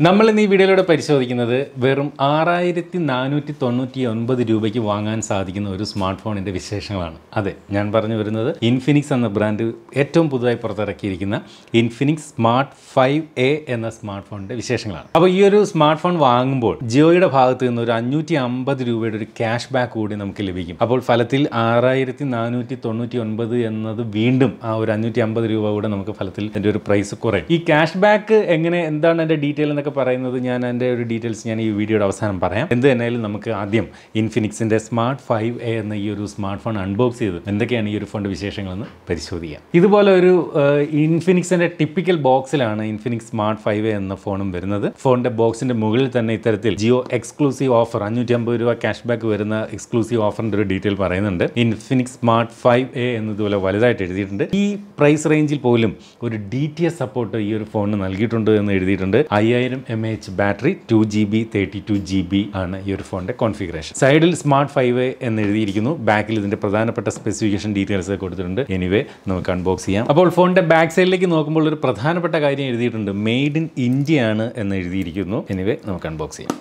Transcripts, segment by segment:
നമ്മൾ ഇന്ന് ഈ വീഡിയോയിലൂടെ പരിശോധിക്കുന്നത് വെറും ആറായിരത്തി നാനൂറ്റി തൊണ്ണൂറ്റി ഒൻപത് രൂപയ്ക്ക് വാങ്ങാൻ സാധിക്കുന്ന ഒരു സ്മാർട്ട് ഫോണിൻ്റെ വിശേഷങ്ങളാണ് അതെ ഞാൻ പറഞ്ഞു വരുന്നത് ഇൻഫിനിക്സ് എന്ന ബ്രാൻഡ് ഏറ്റവും പുതുതായി പുറത്തിറക്കിയിരിക്കുന്ന ഇൻഫിനിക്സ് സ്മാർട്ട് ഫൈവ് എ എന്ന സ്മാർട്ട് ഫോണിൻ്റെ വിശേഷങ്ങളാണ് അപ്പോൾ ഈ ഒരു സ്മാർട്ട് ഫോൺ വാങ്ങുമ്പോൾ ജിയോയുടെ ഭാഗത്ത് നിന്ന് ഒരു അഞ്ഞൂറ്റി അമ്പത് രൂപയുടെ ഒരു ക്യാഷ് ബാക്ക് കൂടി നമുക്ക് ലഭിക്കും അപ്പോൾ ഫലത്തിൽ ആറായിരത്തി നാനൂറ്റി തൊണ്ണൂറ്റി ഒൻപത് എന്നത് വീണ്ടും ആ ഒരു അഞ്ഞൂറ്റി അമ്പത് രൂപ കൂടെ നമുക്ക് ഫലത്തിൽ എൻ്റെ ഒരു പ്രൈസ് കുറയും ഈ ക്യാഷ് ബാക്ക് എങ്ങനെ എന്താണ് എൻ്റെ ഡീറ്റെയിൽ എന്നൊക്കെ പറയുന്നത് ഞാൻ എൻ്റെ ഒരു ഡീറ്റെയിൽസ് ഞാൻ ഈ വീഡിയോയുടെ അവസാനം പറയാം എന്ത് തന്നെയായാലും നമുക്ക് ആദ്യം ഇൻഫിനിക്സിൻ്റെ സ്മാർട്ട് ഫൈവ് എ എന്ന ഈ ഒരു സ്മാർട്ട് ഫോൺ അൺബോക്സ് ചെയ്ത് എന്തൊക്കെയാണ് ഈ ഒരു ഫോണിൻ്റെ വിശേഷങ്ങളെന്ന് പരിശോധിക്കാം ഇതുപോലെ ഒരു ഇൻഫിനിക്സിൻ്റെ ടിപ്പിക്കൽ ബോക്സിലാണ് ഇൻഫിനിക്സ് സ്മാർട്ട് ഫൈവ് എ എന്ന ഫോണും വരുന്നത് ഫോണിൻ്റെ ബോക്സിൻ്റെ മുകളിൽ തന്നെ ഇത്തരത്തിൽ ജിയോ എക്സ്ക്ലൂസീവ് ഓഫർ അഞ്ഞൂറ്റി അമ്പത് രൂപ ക്യാഷ് ബാക്ക് വരുന്ന എക്സ്ക്ലൂസീവ് ഓഫറിൻ്റെ ഒരു ഡീറ്റെയിൽ പറയുന്നുണ്ട് ഇൻഫിനിക്സ് സ്മാർട്ട് ഫൈവ് എ എന്നതുപോലെ വലുതായിട്ട് എഴുതിയിട്ടുണ്ട് ഈ പ്രൈസ് റേഞ്ചിൽ പോലും ഒരു ഡി ടി എസ് സപ്പോർട്ട് ഈ ഒരു ഫോണിന് നൽകിയിട്ടുണ്ട് എന്ന് എഴുതിയിട്ടുണ്ട് അയ്യായിരം M H battery two G B thirty two G B ആണ് ഈ ഒരു ഫോണിന്റെ കോൺഫിഗറേഷൻ സൈഡിൽ സ്മാർട്ട് ഫൈവ് എന്ന് എഴുതിയിരിക്കുന്നു ബാക്കിൽ ഇതിന്റെ പ്രധാനപ്പെട്ട സ്പെസിഫിക്കേഷൻ ഡീറ്റെയിൽസ് കൊടുത്തിട്ടുണ്ട് എനിവേ നമുക്ക് അൺബോക്സ് ചെയ്യാം അപ്പോൾ ഫോണിന്റെ ബാക്ക് സൈഡിലേക്ക് നോക്കുമ്പോൾ ഒരു പ്രധാനപ്പെട്ട കാര്യം എഴുതിയിട്ടുണ്ട് മെയ്ഡ് ഇൻ ഇന്ത്യ ആണ് എന്ന് എഴുതിയിരിക്കുന്നു എനിവേ നമുക്ക് അൺബോക്സ് ചെയ്യാം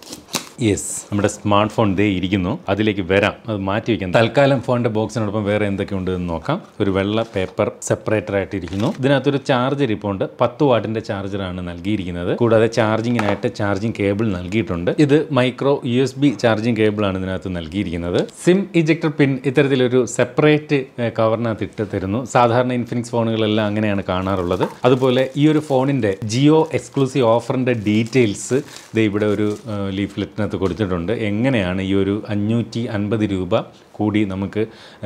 യെസ് നമ്മുടെ സ്മാർട്ട് ഫോൺ ദേ ഇരിക്കുന്നു അതിലേക്ക് വരാം അത് മാറ്റി വയ്ക്കാം തൽക്കാലം ഫോണിന്റെ ബോക്സിനോടൊപ്പം വേറെ എന്തൊക്കെയുണ്ട് എന്ന് നോക്കാം ഒരു വെള്ള പേപ്പർ സെപ്പറേറ്റർ ആയിട്ട് ഇരിക്കുന്നു ഇതിനകത്തൊരു ചാർജർ ഇപ്പോൾ ഉണ്ട് പത്ത് വാട്ടിന്റെ ചാർജറാണ് നൽകിയിരിക്കുന്നത് കൂടാതെ ചാർജിങ്ങിനായിട്ട് ചാർജിങ് കേബിൾ നൽകിയിട്ടുണ്ട് ഇത് micro U S B charging cable ആണ് ഇതിനകത്ത് നൽകിയിരിക്കുന്നത് സിം ഇജക്ടർ പിൻ ഇത്തരത്തിലൊരു സെപ്പറേറ്റ് കവറിനകത്ത് ഇട്ട് തരുന്നു സാധാരണ ഇൻഫിനിക്സ് ഫോണുകളെല്ലാം അങ്ങനെയാണ് കാണാറുള്ളത് അതുപോലെ ഈ ഒരു ഫോണിന്റെ ജിയോ എക്സ്ക്ലൂസീവ് ഓഫറിന്റെ ഡീറ്റെയിൽസ് ദേ ഇവിടെ ഒരു ലീഫ്ലെറ്റിനകത്ത് ഇതിനകത്ത് കൊടുത്തിട്ടുണ്ട് എങ്ങനെയാണ് ഈ ഒരു അഞ്ഞൂറ്റി അൻപത് രൂപ കൂടി നമുക്ക്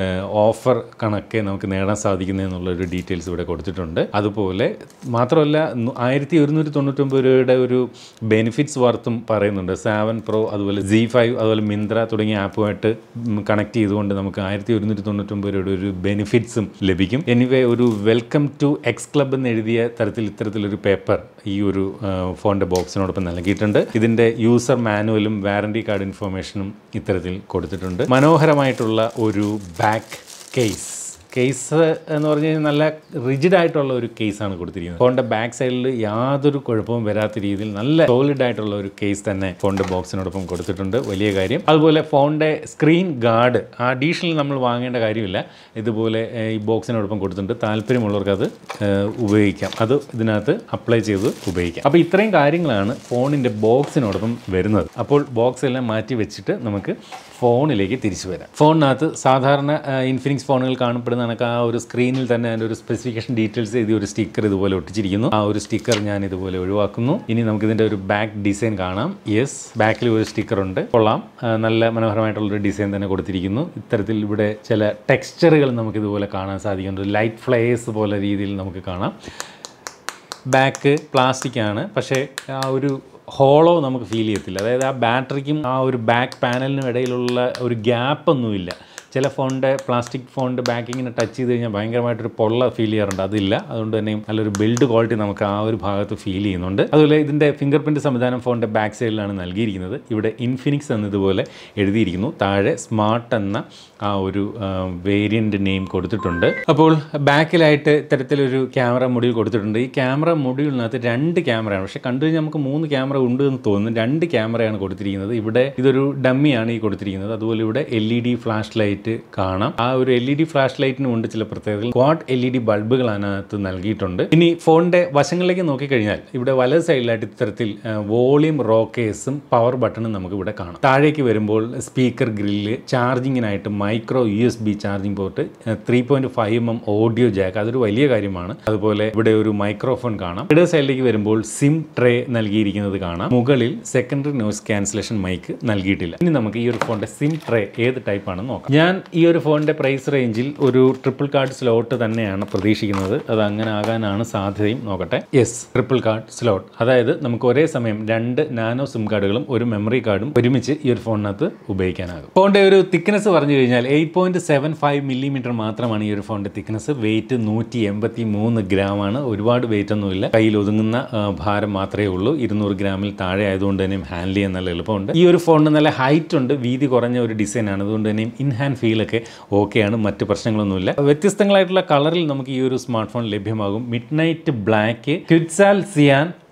ഓഫർ കണക്കെ നമുക്ക് നേടാൻ സാധിക്കുന്നതെന്നുള്ളൊരു ഡീറ്റെയിൽസ് ഇവിടെ കൊടുത്തിട്ടുണ്ട് അതുപോലെ മാത്രമല്ല ആയിരത്തി ഒരുന്നൂറ്റി തൊണ്ണൂറ്റൊമ്പത് രൂപയുടെ ഒരു ബെനിഫിറ്റ്സ് വർത്തും പറയുന്നുണ്ട് സെവൻ പ്രോ അതുപോലെ ജി ഫൈവ് അതുപോലെ മിന്ത്ര തുടങ്ങിയ ആപ്പുമായിട്ട് കണക്ട് ചെയ്തുകൊണ്ട് നമുക്ക് ആയിരത്തി ഒരുന്നൂറ്റി തൊണ്ണൂറ്റൊമ്പത് രൂപയുടെ ഒരു ബെനിഫിറ്റ്സും ലഭിക്കും എനിവേ ഒരു വെൽക്കം ടു എക്സ് ക്ലബ് എന്ന് എഴുതിയ തരത്തിൽ ഇത്തരത്തിലൊരു പേപ്പർ ഈ ഒരു ഫോണിൻ്റെ ബോക്സിനോടൊപ്പം നൽകിയിട്ടുണ്ട് ഇതിൻ്റെ യൂസർ മാനുവലും വാറണ്ടി കാർഡ് ഇൻഫർമേഷനും ഇത്തരത്തിൽ കൊടുത്തിട്ടുണ്ട് മനോഹരമായിട്ടുള്ള ഒരു ബാക്ക് കേസ് കേസ് എന്ന് പറഞ്ഞു കഴിഞ്ഞാൽ നല്ല റിജിഡ് ആയിട്ടുള്ള ഒരു കേസാണ് കൊടുത്തിരിക്കുന്നത് ഫോണിന്റെ ബാക്ക് സൈഡിൽ യാതൊരു കുഴപ്പവും വരാത്ത രീതിയിൽ നല്ല സോളിഡ് ആയിട്ടുള്ള ഒരു കേസ് തന്നെ ഫോണിന്റെ ബോക്സിനോടൊപ്പം കൊടുത്തിട്ടുണ്ട് വലിയ കാര്യം അതുപോലെ ഫോണിന്റെ സ്ക്രീൻ ഗാർഡ് അഡീഷണൽ നമ്മൾ വാങ്ങേണ്ട കാര്യമില്ല ഇതുപോലെ ഈ ബോക്സിനോടൊപ്പം കൊടുത്തിട്ടുണ്ട് താല്പര്യമുള്ളവർക്ക് അത് ഉപയോഗിക്കാം അത് ഇതിനകത്ത് അപ്ലൈ ചെയ്ത് ഉപയോഗിക്കാം അപ്പോൾ ഇത്രയും കാര്യങ്ങളാണ് ഫോണിന്റെ ബോക്സിനോടൊപ്പം വരുന്നത് അപ്പോൾ ബോക്സ് എല്ലാം മാറ്റി വെച്ചിട്ട് നമുക്ക് ഫോണിലേക്ക് തിരിച്ചു വരാം ഫോണിനകത്ത് സാധാരണ ഇൻഫിനിക്സ് ഫോണുകൾ കാണപ്പെടുന്ന കണക്ക് ആ ഒരു സ്ക്രീനിൽ തന്നെ അതിൻ്റെ ഒരു സ്പെസിഫിക്കേഷൻ ഡീറ്റെയിൽസ് എഴുതി ഒരു സ്റ്റിക്കർ ഇതുപോലെ ഒട്ടിച്ചിരിക്കുന്നു ആ ഒരു സ്റ്റിക്കർ ഞാൻ ഇതുപോലെ ഒഴിവാക്കുന്നു ഇനി നമുക്ക് ഇതിൻ്റെ ഒരു ബാക്ക് ഡിസൈൻ കാണാം യെസ് ബാക്കിൽ ഒരു സ്റ്റിക്കർ ഉണ്ട് കൊള്ളാം നല്ല മനോഹരമായിട്ടുള്ളൊരു ഡിസൈൻ തന്നെ കൊടുത്തിരിക്കുന്നു ഇത്തരത്തിൽ ഇവിടെ ചില ടെക്സ്ചറുകൾ നമുക്ക് ഇതുപോലെ കാണാൻ സാധിക്കുന്നുണ്ട് ലൈറ്റ് ഫ്ലേസ് പോലെ രീതിയിൽ നമുക്ക് കാണാം ബാക്ക് പ്ലാസ്റ്റിക് ആണ് പക്ഷേ ആ ഒരു ഹോളോ നമുക്ക് ഫീൽ ചെയ്യത്തില്ല അതായത് ആ ബാറ്ററിക്കും ആ ഒരു ബാക്ക് പാനലിനും ഇടയിലുള്ള ഒരു ഗ്യാപ്പൊന്നുമില്ല ചില ഫോണിൻ്റെ പ്ലാസ്റ്റിക് ഫോണിൻ്റെ ബാക്കിങ്ങിനെ ടച്ച് ചെയ്ത് കഴിഞ്ഞാൽ ഭയങ്കരമായിട്ടൊരു പൊള്ള ഫീൽ ചെയ്യാറുണ്ട് അതില്ല അതുകൊണ്ട് തന്നെ നല്ലൊരു ബിൽഡ് ക്വാളിറ്റി നമുക്ക് ആ ഒരു ഭാഗത്ത് ഫീൽ ചെയ്യുന്നുണ്ട് അതുപോലെ ഇതിൻ്റെ ഫിംഗർ പ്രിൻറ്റ് സംവിധാനം ഫോണിൻ്റെ ബാക്ക് സൈഡിലാണ് നൽകിയിരിക്കുന്നത് ഇവിടെ ഇൻഫിനിക്സ് എന്നതുപോലെ എഴുതിയിരിക്കുന്നു താഴെ സ്മാർട്ട് എന്ന ആ ഒരു വേരിയൻ്റ് നെയിം കൊടുത്തിട്ടുണ്ട് അപ്പോൾ ബാക്കിലായിട്ട് ഇത്തരത്തിലൊരു ക്യാമറ മൊഡ്യൂൾ കൊടുത്തിട്ടുണ്ട് ഈ ക്യാമറ മൊഡ്യൂളിനകത്ത് രണ്ട് ക്യാമറയാണ് പക്ഷേ കണ്ടു കഴിഞ്ഞാൽ നമുക്ക് മൂന്ന് ക്യാമറ ഉണ്ട് എന്ന് തോന്നുന്നു രണ്ട് ക്യാമറയാണ് കൊടുത്തിരിക്കുന്നത് ഇവിടെ ഇതൊരു ഡമ്മിയാണ് ഈ കൊടുത്തിരിക്കുന്നത് അതുപോലെ ഇവിടെ L E D flash light കാണാം ആ ഒരു എൽ ഇ ഡി ഫ്ലാഷ് ലൈറ്റിനും ഉണ്ട് ചില പ്രത്യേകതകൾ ക്വാഡ് എൽ ഇ ഡി ബൾബുകൾ അതിനകത്ത് നൽകിയിട്ടുണ്ട് ഇനി ഫോണിന്റെ വശങ്ങളിലേക്ക് നോക്കിക്കഴിഞ്ഞാൽ ഇവിടെ വലത് സൈഡിലായിട്ട് ഇത്തരത്തിൽ വോളിയം റോക്കേഴ്സും പവർ ബട്ടണും നമുക്ക് ഇവിടെ കാണാം താഴേക്ക് വരുമ്പോൾ സ്പീക്കർ ഗ്രില്ല് ചാർജിങ്ങിനായിട്ട് micro U S B charging port three point five M audio jack അതൊരു വലിയ കാര്യമാണ് അതുപോലെ ഇവിടെ ഒരു മൈക്രോഫോൺ കാണാം ഇടത് സൈഡിലേക്ക് വരുമ്പോൾ സിം ട്രേ നൽകിയിരിക്കുന്നത് കാണാം മുകളിൽ സെക്കൻഡറി നോയ്സ് ക്യാൻസലേഷൻ മൈക്ക് നൽകിയിട്ടില്ല ഇനി നമുക്ക് ഈ ഒരു ഫോണിന്റെ സിം ട്രേ ഏത് ടൈപ്പ് ആണെന്ന് നോക്കാം ഞാൻ ഈ ഒരു ഫോണിന്റെ പ്രൈസ് റേഞ്ചിൽ ഒരു ട്രിപ്പിൾ കാർഡ് സ്ലോട്ട് തന്നെയാണ് പ്രതീക്ഷിക്കുന്നത് അത് അങ്ങനെ ആകാനാണ് സാധ്യതയും നോക്കട്ടെ യെസ് ട്രിപ്പിൾ കാർഡ് സ്ലോട്ട് അതായത് നമുക്ക് ഒരേ സമയം രണ്ട് നാനോ സിം കാർഡുകളും ഒരു മെമ്മറി കാർഡും ഒരുമിച്ച് ഈ ഒരു ഫോണിനകത്ത് ഉപയോഗിക്കാനാകും ഫോണിന്റെ ഒരു തിക്നെസ് പറഞ്ഞു കഴിഞ്ഞാൽ eight point seven five millimetre മാത്രമാണ് ഈ ഒരു ഫോണിന്റെ തിക്നെസ് വെയിറ്റ് നൂറ്റി എൺപത്തി മൂന്ന് ഗ്രാം ആണ് ഒരുപാട് വെയിറ്റ് ഒന്നുമില്ല കയ്യിൽ ഒതുങ്ങുന്ന ആ, ഭാരം മാത്രമേ ഉള്ളൂ ഇരുന്നൂറ് ഗ്രാമിൽ താഴെ ആയതുകൊണ്ട് തന്നെയും ഹാൻഡിൽ ചെയ്യാൻ നല്ല എളുപ്പമുണ്ട് ഈ ഒരു ഫോണിന് നല്ല ഹൈറ്റ് ഉണ്ട് വീതി കുറഞ്ഞ ഒരു ഡിസൈൻ ആണ് അതുകൊണ്ട് തന്നെയും ഇൻ ഹാൻഡ് ഫീലൊക്കെ ഓക്കെയാണ് മറ്റ് പ്രശ്നങ്ങളൊന്നുമില്ല വ്യത്യസ്തങ്ങളായിട്ടുള്ള കളറിൽ നമുക്ക് ഈ ഒരു സ്മാർട്ട് ഫോൺ ലഭ്യമാകും midnight black quetzal cyan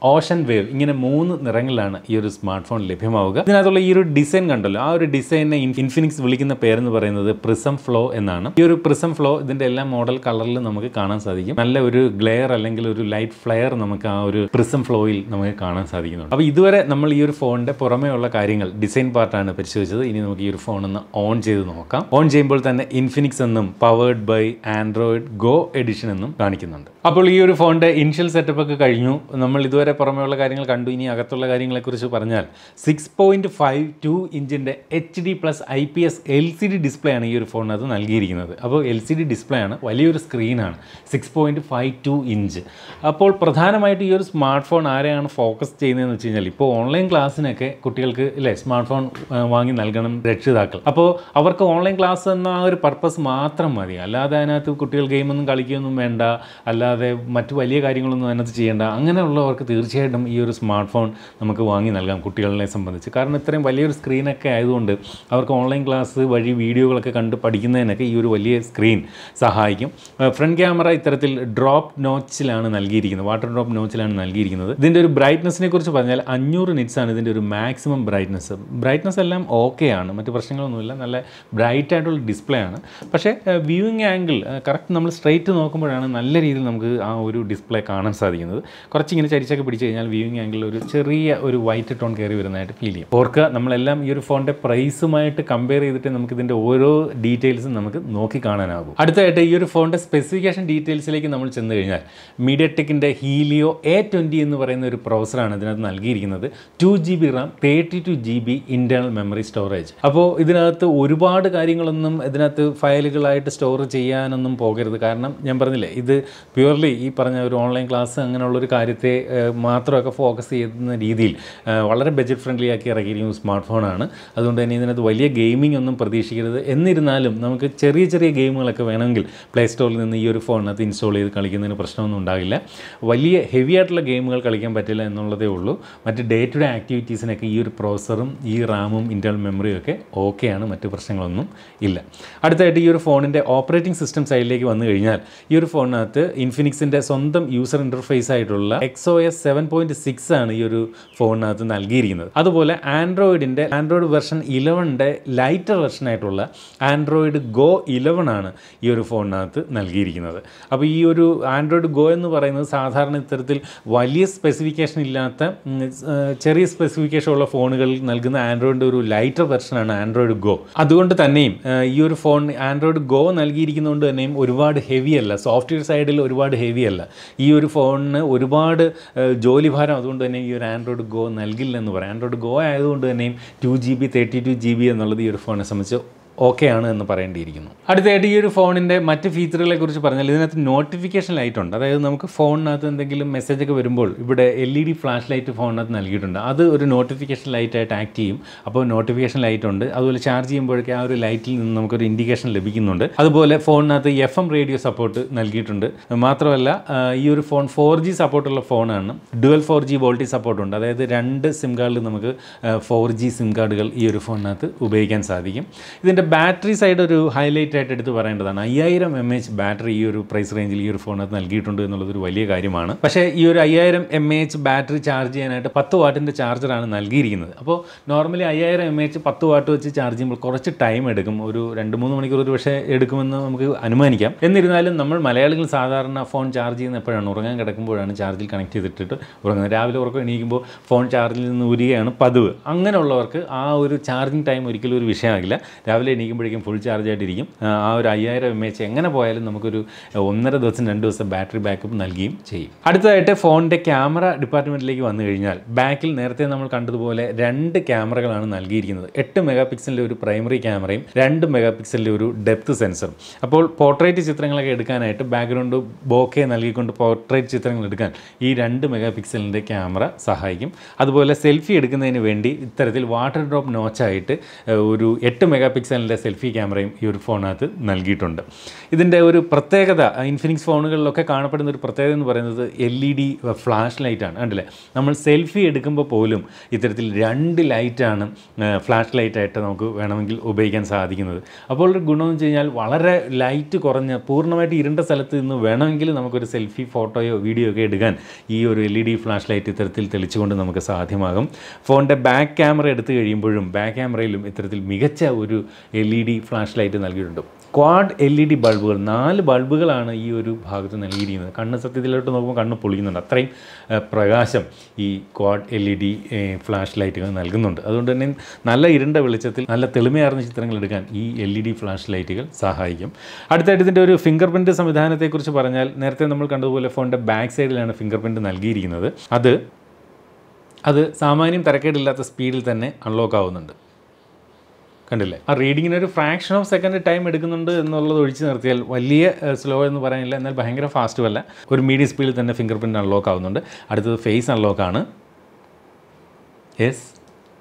ocean wave ഇങ്ങനെ മൂന്ന് നിറങ്ങളിലാണ് ഈ ഒരു സ്മാർട്ട് ഫോൺ ലഭ്യമാവുക ഇതിനകത്തുള്ള ഈ ഒരു ഡിസൈൻ കണ്ടല്ലോ ആ ഒരു ഡിസൈനെ ഇൻഫിനിക്സ് വിളിക്കുന്ന പേരെന്ന് പറയുന്നത് പ്രിസം ഫ്ലോ എന്നാണ് ഈ ഒരു പ്രിസം ഫ്ലോ ഇതിന്റെ എല്ലാ മോഡൽ കളറിൽ നമുക്ക് കാണാൻ സാധിക്കും നല്ല ഒരു ഗ്ലെയർ അല്ലെങ്കിൽ ഒരു ലൈറ്റ് ഫ്ലെയർ നമുക്ക് ആ ഒരു പ്രിസം ഫ്ലോയിൽ നമുക്ക് കാണാൻ സാധിക്കുന്നുണ്ട് അപ്പോൾ ഇതുവരെ നമ്മൾ ഈ ഒരു ഫോണിന്റെ പുറമേ ഉള്ള കാര്യങ്ങൾ ഡിസൈൻ പാർട്ടാണ് പരിശോധിച്ചത് ഇനി നമുക്ക് ഈ ഒരു ഫോൺ ഒന്ന് ഓൺ ചെയ്ത് നോക്കാം ഓൺ ചെയ്യുമ്പോൾ തന്നെ ഇൻഫിനിക്സ് എന്നും powered by Android go edition എന്നും കാണിക്കുന്നുണ്ട് അപ്പോൾ ഈ ഒരു ഫോണിന്റെ ഇനിഷ്യൽ സെറ്റപ്പ് ഒക്കെ കഴിഞ്ഞു നമ്മൾ ഇതുവരെ പുറമേ ഉള്ള കാര്യങ്ങൾ കണ്ടു ഇനി അകത്തുള്ള കാര്യങ്ങളെക്കുറിച്ച് പറഞ്ഞാൽ സിക്സ് പോയിന്റ് ഫൈവ് ടു ഇഞ്ചിന്റെ H D plus I P S L C D display ആണ് ഈ ഒരു ഫോണിനകത്ത് നൽകിയിരിക്കുന്നത് അപ്പോൾ എൽ സി ഡി ഡിസ്പ്ലേ ആണ് വലിയൊരു സ്ക്രീനാണ് six point five two inch അപ്പോൾ പ്രധാനമായിട്ട് ഈ ഒരു സ്മാർട്ട് ഫോൺ ആരെയാണ് ഫോക്കസ് ചെയ്യുന്നതെന്ന് വെച്ച് കഴിഞ്ഞാൽ ഇപ്പോൾ ഓൺലൈൻ ക്ലാസ്സിനൊക്കെ കുട്ടികൾക്ക് ഇല്ലേ സ്മാർട്ട് ഫോൺ വാങ്ങി നൽകണം രക്ഷിതാക്കൾ അപ്പോൾ അവർക്ക് ഓൺലൈൻ ക്ലാസ് എന്ന ആ ഒരു പർപ്പസ് മാത്രം മതി അല്ലാതെ അതിനകത്ത് കുട്ടികൾ ഗെയിമൊന്നും കളിക്കുകയൊന്നും വേണ്ട അല്ലാതെ മറ്റു വലിയ കാര്യങ്ങളൊന്നും അതിനകത്ത് ചെയ്യേണ്ട അങ്ങനെയുള്ളവർക്ക് തീർച്ചയായിട്ടും ഈ ഒരു സ്മാർട്ട് ഫോൺ നമുക്ക് വാങ്ങി നൽകാം കുട്ടികളെ സംബന്ധിച്ച് കാരണം ഇത്രയും വലിയൊരു സ്ക്രീനൊക്കെ ആയതുകൊണ്ട് അവർക്ക് ഓൺലൈൻ ക്ലാസ് വഴി വീഡിയോകളൊക്കെ കണ്ട് പഠിക്കുന്നതിനൊക്കെ ഈ ഒരു വലിയ സ്ക്രീൻ സഹായിക്കും ഫ്രണ്ട് ക്യാമറ ഇത്തരത്തിൽ ഡ്രോപ്പ് നോച്ചിലാണ് നൽകിയിരിക്കുന്നത് വാട്ടർ ഡ്രോപ്പ് നോച്ചിലാണ് നൽകിയിരിക്കുന്നത് ഇതിൻ്റെ ഒരു ബ്രൈറ്റ്നസിനെ കുറിച്ച് പറഞ്ഞാൽ അഞ്ഞൂറ് നിറ്റ്സ് ആണ് ഇതിൻ്റെ ഒരു മാക്സിമം ബ്രൈറ്റ്നസ് ബ്രൈറ്റ്നസ് എല്ലാം ഓക്കെ ആണ് മറ്റു പ്രശ്നങ്ങളൊന്നുമില്ല നല്ല ബ്രൈറ്റ് ആയിട്ടുള്ള ഡിസ്പ്ലേ ആണ് പക്ഷേ വ്യൂയിങ് ആംഗിൾ കറക്റ്റ് നമ്മൾ സ്ട്രെയിറ്റ് നോക്കുമ്പോഴാണ് നല്ല രീതിയിൽ നമുക്ക് ആ ഒരു ഡിസ്പ്ലേ കാണാൻ സാധിക്കുന്നത് കുറച്ചിങ്ങനെ ചരിച്ചൊക്കെ പിടിച്ച് കഴിഞ്ഞാൽ വ്യൂയിങ് ആംഗിൾ ഒരു ചെറിയ ഒരു വൈറ്റ് ടോൺ കയറി വരുന്നതായിട്ട് ഫീൽ ചെയ്യും ഓർക്കുക നമ്മളെല്ലാം ഈ ഒരു ഫോണിൻ്റെ പ്രൈസുമായിട്ട് കമ്പയർ ചെയ്തിട്ട് നമുക്ക് ഇതിൻ്റെ ഓരോ ഡീറ്റെയിൽസും നമുക്ക് നോക്കി കാണാനാകും അടുത്തതായിട്ട് ഈ ഒരു ഫോണിൻ്റെ സ്പെസിഫിക്കേഷൻ ഡീറ്റെയിൽസിലേക്ക് നമ്മൾ ചെന്ന് കഴിഞ്ഞാൽ മീഡിയ ടെക്കിൻ്റെ ഹീലിയോ എ ട്വൻറ്റി എന്ന് പറയുന്ന ഒരു പ്രോസറാണ് ഇതിനകത്ത് നൽകിയിരിക്കുന്നത് two G B RAM thirty two G B internal memory storage അപ്പോൾ ഇതിനകത്ത് ഒരുപാട് കാര്യങ്ങളൊന്നും ഇതിനകത്ത് ഫയലുകളായിട്ട് സ്റ്റോർ ചെയ്യാനൊന്നും പോകരുത് കാരണം ഞാൻ പറഞ്ഞില്ലേ ഇത് പ്യുവർലി ഈ പറഞ്ഞ ഒരു ഓൺലൈൻ ക്ലാസ് അങ്ങനെയുള്ളൊരു കാര്യത്തെ ഏഹ്, മാത്രമൊക്കെ ഫോക്കസ് ചെയ്യുന്ന രീതിയിൽ ഏഹ്, വളരെ ബഡ്ജറ്റ് ഫ്രണ്ട്ലി ആക്കി ഇറക്കിയിരിക്കുന്ന സ്മാർട്ട് ഫോണാണ് അതുകൊണ്ട് തന്നെ ഇതിനകത്ത് വലിയ ഗെയിമിംഗ് ഒന്നും പ്രതീക്ഷിക്കരുത് എന്നിരുന്നാലും നമുക്ക് ചെറിയ ചെറിയ ഗെയിമുകളൊക്കെ വേണമെങ്കിൽ പ്ലേ സ്റ്റോറിൽ നിന്ന് ഈ ഒരു ഫോണിനകത്ത് ഇൻസ്റ്റാൾ ചെയ്ത് കളിക്കുന്നതിന് പ്രശ്നമൊന്നും ഉണ്ടാകില്ല വലിയ ഹെവി ആയിട്ടുള്ള ഗെയിമുകൾ കളിക്കാൻ പറ്റില്ല എന്നുള്ളതേ ഉള്ളൂ മറ്റ് ഡേ ടു ഡേ ആക്ടിവിറ്റീസിനൊക്കെ ഈ ഒരു പ്രോസറും ഈ റാമും ഇൻറ്റേർണൽ മെമ്മറിയും ഒക്കെ ഓക്കെയാണ് മറ്റു പ്രശ്നങ്ങളൊന്നും ഇല്ല അടുത്തായിട്ട് ഈ ഒരു ഫോണിൻ്റെ ഓപ്പറേറ്റിംഗ് സിസ്റ്റം സൈഡിലേക്ക് വന്നു കഴിഞ്ഞാൽ ഈ ഒരു ഫോണിനകത്ത് ഇൻഫിനിക്സിൻ്റെ സ്വന്തം യൂസർ ഇൻ്റർഫേസ് ആയിട്ടുള്ള X O S seven point six ആണ് ഈ ഒരു ഫോണിനകത്ത് നൽകിയിരിക്കുന്നത് അതുപോലെ ആൻഡ്രോയിഡിൻ്റെ ആൻഡ്രോയിഡ് വെർഷൻ ഇലവൻ്റെ ലൈറ്റർ വെർഷൻ ആയിട്ടുള്ള ആൻഡ്രോയിഡ് ഗോ ഇലവൻ ആണ് ഈ ഒരു ഫോണിനകത്ത് നൽകിയിരിക്കുന്നത് അപ്പോൾ ഈ ഒരു ആൻഡ്രോയിഡ് ഗോ എന്ന് പറയുന്നത് സാധാരണ ഇത്തരത്തിൽ വലിയ സ്പെസിഫിക്കേഷൻ ഇല്ലാത്ത ഉം, ഏർ, ചെറിയ സ്പെസിഫിക്കേഷൻ ഉള്ള ഫോണുകളിൽ നൽകുന്ന ആൻഡ്രോയിഡിൻ്റെ ഒരു ലൈറ്റർ വെർഷനാണ് ആൻഡ്രോയിഡ് ഗോ അതുകൊണ്ട് തന്നെയും ഏർ, ഈ ഒരു ഫോൺ ആൻഡ്രോയിഡ് ഗോ നൽകിയിരിക്കുന്നതുകൊണ്ട് തന്നെയും ഒരുപാട് ഹെവി അല്ല സോഫ്റ്റ്വെയർ സൈഡിൽ ഒരുപാട് ഹെവി അല്ല ഈ ഒരു ഫോണിന് ഒരുപാട് ഏർ, ജോലിഭാരം അതുകൊണ്ട് തന്നെ ഈ ഒരു ആൻഡ്രോയിഡ് ഗോ നൽകില്ലെന്ന് പറയാം ആൻഡ്രോയിഡ് ഗോ ആയതുകൊണ്ട് തന്നെയും two G B thirty two G B എന്നുള്ളത് ഈ ഒരു ഫോണിനെ സംബന്ധിച്ച് ഓക്കെ ആണ് എന്ന് പറയേണ്ടിയിരിക്കുന്നു അടുത്തായിട്ട് ഈ ഒരു ഫോണിൻ്റെ മറ്റ് ഫീച്ചറുകളെ കുറിച്ച് പറഞ്ഞാൽ ഇതിനകത്ത് നോട്ടിഫിക്കേഷൻ ലൈറ്റ് ഉണ്ട് അതായത് നമുക്ക് ഫോണിനകത്ത് എന്തെങ്കിലും മെസ്സേജ് ഒക്കെ വരുമ്പോൾ ഇവിടെ L E D flash light ഫോണിനകത്ത് നൽകിയിട്ടുണ്ട് അത് ഒരു നോട്ടിഫിക്കേഷൻ ലൈറ്റ് ആയിട്ട് ആക്ട് ചെയ്യും അപ്പോൾ നോട്ടിഫിക്കേഷൻ ലൈറ്റ് ഉണ്ട് അതുപോലെ ചാർജ് ചെയ്യുമ്പോഴേക്കും ആ ഒരു ലൈറ്റിൽ നിന്ന് നമുക്കൊരു ഇൻഡിക്കേഷൻ ലഭിക്കുന്നുണ്ട് അതുപോലെ ഫോണിനകത്ത് എഫ് എം റേഡിയോ സപ്പോർട്ട് നൽകിയിട്ടുണ്ട് മാത്രമല്ല ആ, ഈ ഒരു ഫോൺ ഫോർ ജി സപ്പോർട്ടുള്ള ഫോണാണ് ഡുവൽ ഫോർ ജി വോൾട്ടി സപ്പോർട്ടുണ്ട് അതായത് രണ്ട് സിം കാർഡിൽ നമുക്ക് ഫോർ ജി സിം കാർഡുകൾ ഈ ഒരു ഫോണിനകത്ത് ഉപയോഗിക്കാൻ സാധിക്കും ഇതിൻ്റെ ബാറ്ററി സൈഡ് ഒരു ഹൈലൈറ്റ് ആയിട്ട് എടുത്ത് പറയേണ്ടതാണ് അയ്യായിരം എം എച്ച് ബാറ്ററി ഈ ഒരു പ്രൈസ് റേഞ്ചിൽ ഈ ഒരു ഫോണിനകത്ത് നൽകിയിട്ടുണ്ട് എന്നുള്ളത് ഒരു വലിയ കാര്യമാണ് പക്ഷേ ഈ ഒരു അയ്യായിരം എം എച്ച് ബാറ്ററി ചാർജ് ചെയ്യാനായിട്ട് പത്ത് വാട്ടിൻ്റെ ചാർജറാണ് നൽകിയിരിക്കുന്നത് അപ്പോൾ നോർമലി അയ്യായിരം എം എച്ച് പത്ത് വാട്ട് വെച്ച് ചാർജ് ചെയ്യുമ്പോൾ കുറച്ച് ടൈം എടുക്കും ഒരു രണ്ട് മൂന്ന് മണിക്കൂർ ഒരു പക്ഷേ എടുക്കുമെന്ന് നമുക്ക് അനുമാനിക്കാം എന്നിരുന്നാലും നമ്മൾ മലയാളികൾ സാധാരണ ഫോൺ ചാർജ് ചെയ്യുന്ന എപ്പോഴാണ് ഉറങ്ങാൻ കിടക്കുമ്പോഴാണ് ചാർജിൽ കണക്ട് ചെയ്തിട്ടിട്ട് ഉറങ്ങുന്നത് രാവിലെ ഉറക്കം എണീക്കുമ്പോൾ ഫോൺ ചാർജിൽ നിന്ന് ഉരികയാണ് പതിവ് അങ്ങനെയുള്ളവർക്ക് ആ ഒരു ചാർജിങ് ടൈം ഒരിക്കലും ഒരു വിഷയമാകില്ല രാവിലെ എണീക്കുമ്പോഴേക്കും ഫുൾ ചാർജ് ആയിട്ടിരിക്കും ആ ആ ഒരു അയ്യായിരം എം എച്ച് എങ്ങനെ പോയാലും നമുക്കൊരു ഒന്നര ദിവസം രണ്ട് ദിവസം ബാറ്ററി ബാക്കപ്പ് നൽകുകയും ചെയ്യും അടുത്തതായിട്ട് ഫോണിൻ്റെ ക്യാമറ ഡിപ്പാർട്ട്മെൻറ്റിലേക്ക് വന്നു കഴിഞ്ഞാൽ ബാക്കിൽ നേരത്തെ നമ്മൾ കണ്ടതുപോലെ രണ്ട് ക്യാമറകളാണ് നൽകിയിരിക്കുന്നത് എട്ട് മെഗാ പിക്സലിൻ്റെ ഒരു പ്രൈമറി ക്യാമറയും രണ്ട് മെഗാ പിക്സലിൻ്റെ ഒരു ഡെപ്ത് സെൻസറും അപ്പോൾ പോർട്രേറ്റ് ചിത്രങ്ങളൊക്കെ എടുക്കാനായിട്ട് ബാക്ക്ഗ്രൗണ്ട് ബോക്കെ നൽകിക്കൊണ്ട് പോർട്രേറ്റ് ചിത്രങ്ങൾ എടുക്കാൻ ഈ രണ്ട് മെഗാ പിക്സലിൻ്റെ ക്യാമറ സഹായിക്കും അതുപോലെ സെൽഫി എടുക്കുന്നതിന് വേണ്ടി ഇത്തരത്തിൽ വാട്ടർ ഡ്രോപ്പ് നോച്ചായിട്ട് ഒരു എട്ട് മെഗാ പിക്സലിൻ്റെ മെഗാപിക്സലിൻ്റെ സെൽഫി ക്യാമറയും ഈ ഒരു ഫോണിനകത്ത് നൽകിയിട്ടുണ്ട് ഇതിൻ്റെ ഒരു പ്രത്യേകത ഇൻഫിനിക്സ് ഫോണുകളിലൊക്കെ കാണപ്പെടുന്ന ഒരു പ്രത്യേകത എന്ന് പറയുന്നത് എൽ ഇ ഡി ഫ്ലാഷ് ലൈറ്റാണ് കണ്ടില്ലേ നമ്മൾ സെൽഫി എടുക്കുമ്പോൾ പോലും ഇത്തരത്തിൽ രണ്ട് ലൈറ്റാണ് ഫ്ലാഷ് ലൈറ്റായിട്ട് നമുക്ക് വേണമെങ്കിൽ ഉപയോഗിക്കാൻ സാധിക്കുന്നത് അപ്പോൾ ഒരു ഗുണമെന്ന് വെച്ച് കഴിഞ്ഞാൽ വളരെ ലൈറ്റ് കുറഞ്ഞ പൂർണ്ണമായിട്ട് ഇരുണ്ട സ്ഥലത്ത് നിന്ന് വേണമെങ്കിൽ നമുക്കൊരു സെൽഫി ഫോട്ടോയോ വീഡിയോ ഒക്കെ എടുക്കാൻ ഈ ഒരു L E D flash light ഇത്തരത്തിൽ തെളിച്ചുകൊണ്ട് നമുക്ക് സാധ്യമാകും ഫോണിൻ്റെ ബാക്ക് ക്യാമറ എടുത്തു കഴിയുമ്പോഴും ബാക്ക് ക്യാമറയിലും ഇത്തരത്തിൽ മികച്ച ഒരു L E D flash light നൽകിയിട്ടുണ്ട് ക്വാഡ് എൽ ഇ ഡി ബൾബുകൾ നാല് ബൾബുകളാണ് ഈ ഒരു ഭാഗത്ത് നൽകിയിരിക്കുന്നത് കണ്ണ് സത്യത്തിലോട്ട് നോക്കുമ്പോൾ കണ്ണ് പൊളിക്കുന്നുണ്ട് അത്രയും ഏഹ്, പ്രകാശം ഈ quad L E D flash ലൈറ്റുകൾ നൽകുന്നുണ്ട് അതുകൊണ്ട് തന്നെ നല്ല ഇരുണ്ട വെളിച്ചത്തിൽ നല്ല തെളിമയാർന്ന ചിത്രങ്ങൾ എടുക്കാൻ ഈ എൽ ഇ ഡി ഫ്ലാഷ് ലൈറ്റുകൾ സഹായിക്കും അടുത്തായിട്ട് ഇതിൻ്റെ ഒരു ഫിംഗർ പ്രിൻറ്റ് സംവിധാനത്തെക്കുറിച്ച് പറഞ്ഞാൽ നേരത്തെ നമ്മൾ കണ്ടതുപോലെ ഫോണിൻ്റെ ബാക്ക് സൈഡിലാണ് ഫിംഗർ പ്രിൻറ്റ് നൽകിയിരിക്കുന്നത് അത് അത് സാമാന്യം തരക്കേടില്ലാത്ത സ്പീഡിൽ തന്നെ അൺലോക്ക് ആവുന്നുണ്ട് കണ്ടില്ലേ ആ റീഡിങ്ങിന് ഒരു ഫ്രാക്ഷൻ ഓഫ് സെക്കൻഡ് ടൈം എടുക്കുന്നുണ്ട് എന്നുള്ളത് ഒഴിച്ച് നിർത്തിയാൽ വലിയ സ്ലോ എന്ന് പറയാനില്ല എന്നാൽ ഭയങ്കര ഫാസ്റ്റും അല്ല ഒരു മീഡിയം സ്പീഡിൽ തന്നെ ഫിംഗർ പ്രിൻറ്റ് അൺലോക്ക് ആവുന്നുണ്ട് അടുത്തത് ഫേസ് അൺലോക്കാണ് യെസ്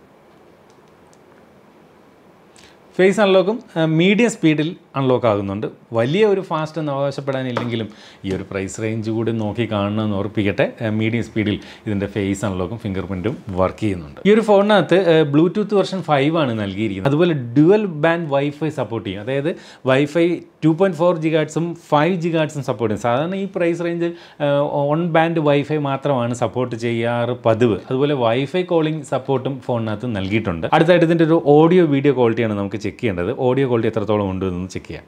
ഫേസ് അൺലോക്കും മീഡിയം സ്പീഡിൽ അൺലോക്ക് ആകുന്നുണ്ട് വലിയ ഒരു ഫാസ്റ്റ് എന്ന് അവകാശപ്പെടാനില്ലെങ്കിലും ഈ ഒരു പ്രൈസ് റേഞ്ച് കൂടി നോക്കി കാണണമെന്ന് ഓർപ്പിക്കട്ടെ മീഡിയം സ്പീഡിൽ ഇതിൻ്റെ ഫേസ് അൺലോക്കും ഫിംഗർ പ്രിൻറ്റും വർക്ക് ചെയ്യുന്നുണ്ട് ഈ ഒരു ഫോണിനകത്ത് ബ്ലൂടൂത്ത് വെർഷൻ ഫൈവ് ആണ് നൽകിയിരിക്കുന്നത് അതുപോലെ ഡുവൽ ബാൻഡ് വൈഫൈ സപ്പോർട്ട് ചെയ്യും അതായത് വൈഫൈ ടു പോയിൻറ്റ് ഫോർ ജിഗാഡ്സും ഫൈവ് ജിഗാഡ്സും സപ്പോർട്ട് ചെയ്യും സാധാരണ ഈ price range one band wifi മാത്രമാണ് സപ്പോർട്ട് ചെയ്യാറ് പതിവ് അതുപോലെ വൈഫൈ കോളിംഗ് സപ്പോർട്ടും ഫോണിനകത്ത് നൽകിയിട്ടുണ്ട് അടുത്തായിട്ട് ഇതിൻ്റെ ഒരു ഓഡിയോ വീഡിയോ ക്വാളിറ്റിയാണ് നമുക്ക് ചെക്ക് ചെയ്യേണ്ടത് ഓഡിയോ ക്വാളിറ്റി എത്രത്തോളം ഉണ്ട് എന്ന് ചെക്ക് ചെയ്യാം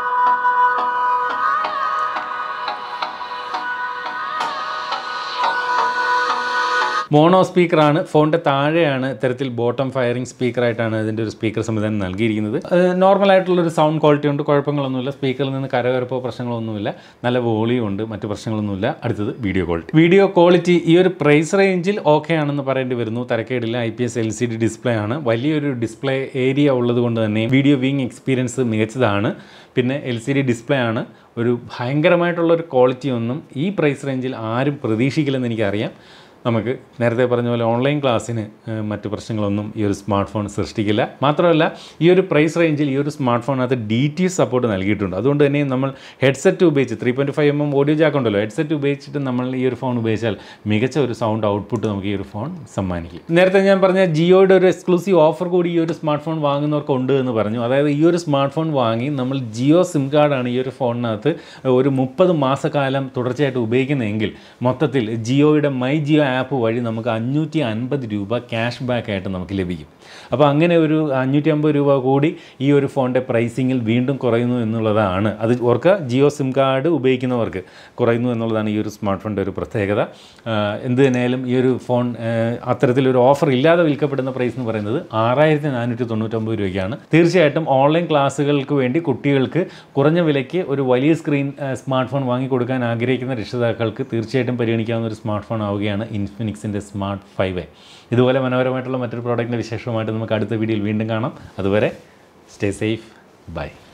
മോണോ സ്പീക്കറാണ് ഫോണിൻ്റെ താഴെയാണ് ഇത്തരത്തിൽ ബോട്ടം ഫയറിംഗ് സ്പീക്കറായിട്ടാണ് ഇതിൻ്റെ ഒരു സ്പീക്കർ സംവിധാനം നൽകിയിരിക്കുന്നത് നോർമൽ ആയിട്ടുള്ളൊരു സൗണ്ട് ക്വാളിറ്റി ഉണ്ട് കുഴപ്പങ്ങളൊന്നുമില്ല സ്പീക്കറിൽ നിന്ന് കരകരപ്പോ പ്രശ്നങ്ങളൊന്നുമില്ല നല്ല വോളിയം ഉണ്ട് മറ്റു പ്രശ്നങ്ങളൊന്നുമില്ല അടുത്തത് വീഡിയോ ക്വാളിറ്റി വീഡിയോ ക്വാളിറ്റി ഈ ഒരു പ്രൈസ് റേഞ്ചിൽ ഓക്കെ ആണെന്ന് പറയേണ്ടി വരുന്നു തരക്കേടില്ല I P S L C D display ആണ് വലിയൊരു ഡിസ്പ്ലേ ഏരിയ ഉള്ളത് കൊണ്ട് തന്നെ വീഡിയോ വ്യൂയിങ് എക്സ്പീരിയൻസ് മികച്ചതാണ് പിന്നെ എൽ സി ഡി ഡിസ്പ്ലേ ആണ് ഒരു ഭയങ്കരമായിട്ടുള്ള ഒരു ക്വാളിറ്റി ഒന്നും ഈ പ്രൈസ് റേഞ്ചിൽ ആരും പ്രതീക്ഷിക്കില്ലെന്ന് എനിക്കറിയാം നമുക്ക് നേരത്തെ പറഞ്ഞ പോലെ ഓൺലൈൻ ക്ലാസ്സിന് ഏഹ്, മറ്റ് പ്രശ്നങ്ങളൊന്നും ഈ ഒരു സ്മാർട്ട് ഫോൺ സൃഷ്ടിക്കില്ല മാത്രമല്ല ഈ ഒരു പ്രൈസ് റേഞ്ചിൽ ഈ ഒരു സ്മാർട്ട് ഫോണിനകത്ത് ഡി ടി എസ് സപ്പോർട്ട് നൽകിയിട്ടുണ്ട് അതുകൊണ്ട് തന്നെ നമ്മൾ ഹെഡ്സെറ്റ് ഉപയോഗിച്ച് three point five M M audio jack ഉണ്ടല്ലോ ഹെഡ്സെറ്റ് ഉപയോഗിച്ചിട്ട് നമ്മൾ ഈ ഒരു ഫോൺ ഉപയോഗിച്ചാൽ മികച്ച ഒരു സൗണ്ട് ഔട്ട്പുട്ട് നമുക്ക് ഈ ഒരു ഫോൺ സമ്മാനിക്കും നേരത്തെ ഞാൻ പറഞ്ഞ ജിയോയുടെ ഒരു എക്സ്ക്ലൂസീവ് ഓഫർ കൂടി ഈ ഒരു സ്മാർട്ട് ഫോൺ വാങ്ങുന്നവർക്ക് ഉണ്ട് എന്ന് പറഞ്ഞു അതായത് ഈ ഒരു സ്മാർട്ട് ഫോൺ വാങ്ങി നമ്മൾ ജിയോ സിം കാർഡാണ് ഈ ഒരു ഫോണിനകത്ത് ഒരു മുപ്പത് മാസക്കാലം തുടർച്ചയായിട്ട് ഉപയോഗിക്കുന്നതെങ്കിൽ മൊത്തത്തിൽ ജിയോയുടെ മൈ ജിയോ ആപ്പ് വഴി നമുക്ക് അഞ്ഞൂറ്റി അൻപത് രൂപ ക്യാഷ് ബാക്ക് ആയിട്ട് നമുക്ക് ലഭിക്കും അപ്പോൾ അങ്ങനെ ഒരു അഞ്ഞൂറ്റി അമ്പത് രൂപ കൂടി ഈ ഒരു ഫോണിൻ്റെ പ്രൈസിങ്ങിൽ വീണ്ടും കുറയുന്നു എന്നുള്ളതാണ് അത് ഓർക്കുക ജിയോ സിം കാർഡ് ഉപയോഗിക്കുന്നവർക്ക് കുറയുന്നു എന്നുള്ളതാണ് ഈ ഒരു സ്മാർട്ട് ഫോണിൻ്റെ ഒരു പ്രത്യേകത ആഹ് എന്ത് തന്നെയായാലും ഈ ഒരു ഫോൺ ആഹ് അത്തരത്തിലൊരു ഓഫർ ഇല്ലാതെ വിൽക്കപ്പെടുന്ന പ്രൈസ് എന്ന് പറയുന്നത് ആറായിരത്തി നാനൂറ്റി തൊണ്ണൂറ്റൊമ്പത് രൂപയ്ക്കാണ് തീർച്ചയായിട്ടും ഓൺലൈൻ ക്ലാസ്സുകൾക്ക് വേണ്ടി കുട്ടികൾക്ക് കുറഞ്ഞ വിലയ്ക്ക് ഒരു വലിയ സ്ക്രീൻ സ്മാർട്ട് ഫോൺ വാങ്ങിക്കൊടുക്കാൻ ആഗ്രഹിക്കുന്ന രക്ഷിതാക്കൾക്ക് തീർച്ചയായിട്ടും പരിഗണിക്കാവുന്ന ഒരു സ്മാർട്ട് ഫോൺ ആവുകയാണ് ഇൻഫിനിക്സിൻ്റെ സ്മാർട്ട് ഫൈവ് ഇതുപോലെ മനോഹരമായിട്ടുള്ള മറ്റൊരു പ്രോഡക്റ്റിൻ്റെ വിശേഷവുമായിട്ട് നമുക്ക് അടുത്ത വീഡിയോയിൽ വീണ്ടും കാണാം അതുവരെ സ്റ്റേ സേഫ് ബൈ